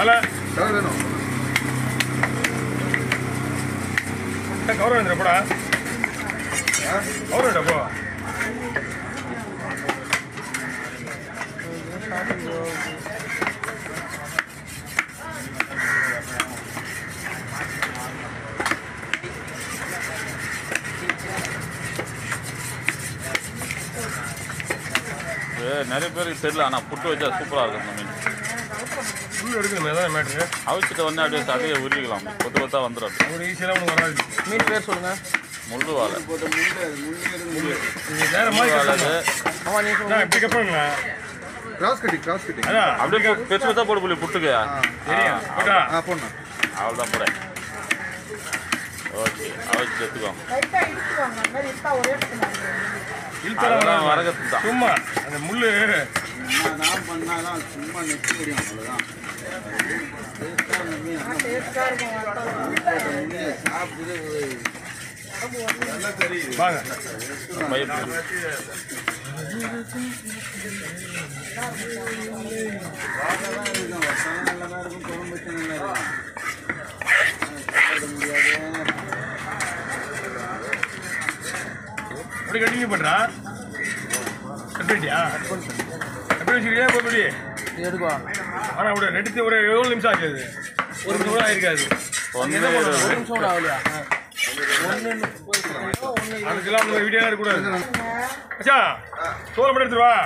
தலை கலர் வேணும் கௌரவம் வந்துடும் போடா கௌரவம் போ இது நிறைய பேருக்கு தெரியல ஆனால் புட்டு வச்சா சூப்பராக இருக்கும் இந்த மீன் ஃபுல் எடுக்கணுமே தான் மேட்ரு அவிச்சிட்டு வந்து அப்படியே அப்படியே உருவிக்கலாம் கொத்து கொத்தா வந்துடும் ஒரு ஈஸியெல்லாம் ஒன்று வராது மீன் பேர் சொல்லுங்க முள்ளு வாழை போட்ட முள்ளு முள்ளு இது வேற மாதிரி வாழை கட்டணும். ஆமா நீ சொல்லுங்க நான் இப்படி கட்டணுங்களா கிராஸ் கட்டிங் கிராஸ் கட்டிங் அதான் அப்படியே பெ- பெருசு பெருசா போடு புள்ளி புட்டுக்கு தெரியும் போட்டா ஆ போண்ணா அவ்வளோதான் போட ஓகே அவிச்சு எடுத்துக்கோ இழுத்தலாம் அதெல்லாம் வராது. வரகத்து தான் சும்மா அந்த முள்ளு நான் பண்ணாதான் சும்மா நெச்சு முடியும் அவ்வளோதான் சாப்பிட்டு வாங்க பயிர் இருக்கும் குழம்பு வச்சு நல்லா இருக்கும் முடியாது அப்படி கண்டினியூ பண்றா கட் பண்ணிட்டியா கட் பண்ணி வச்சிருக்கியா இப்போ எப்படி இது எடுக்குவா ஆனா விட ரெண்டு ஒரு எவ்வளோ நிமிஷம் ஆகுது ஒரு நிமிஷம் கூட ஆயிருக்காது ஒன்று ஒரு நிமிஷம் கூட ஆகலையா அதுக்கெல்லாம் உங்க வீடியோ இருக்கக்கூடாது அச்சா சோளம் மட்டும் எடுத்துட்டு வா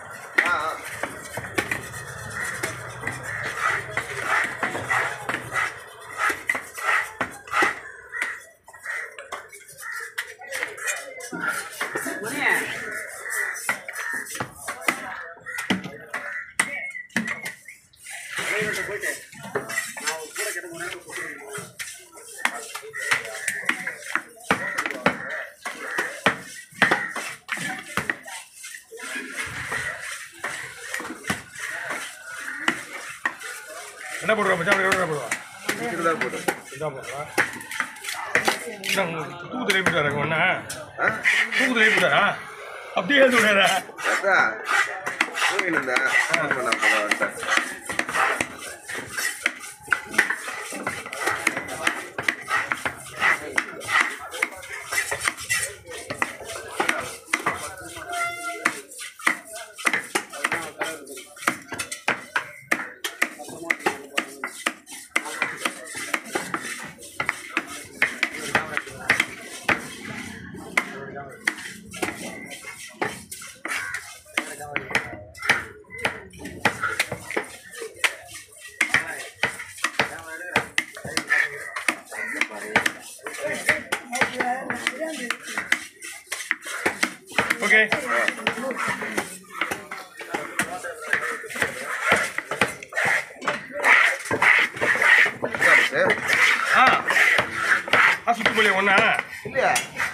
என்ன போடுவா மச்சான் அப்படி என்ன போடுவா இதுதான் போட்டு இதான் போடுவா தூக்கு தலை போட்டாரா ஒண்ணா தூக்கு தலை போட்டாரா அப்படியே எழுந்து விடாரா அதான் தூங்கிட்டு இருந்தேன் ஃபோன் பண்ண போல வந்துட்டேன் ஓகே சார் ஆ ஆ சுத்து போலியா ஒண்ணா இல்லையா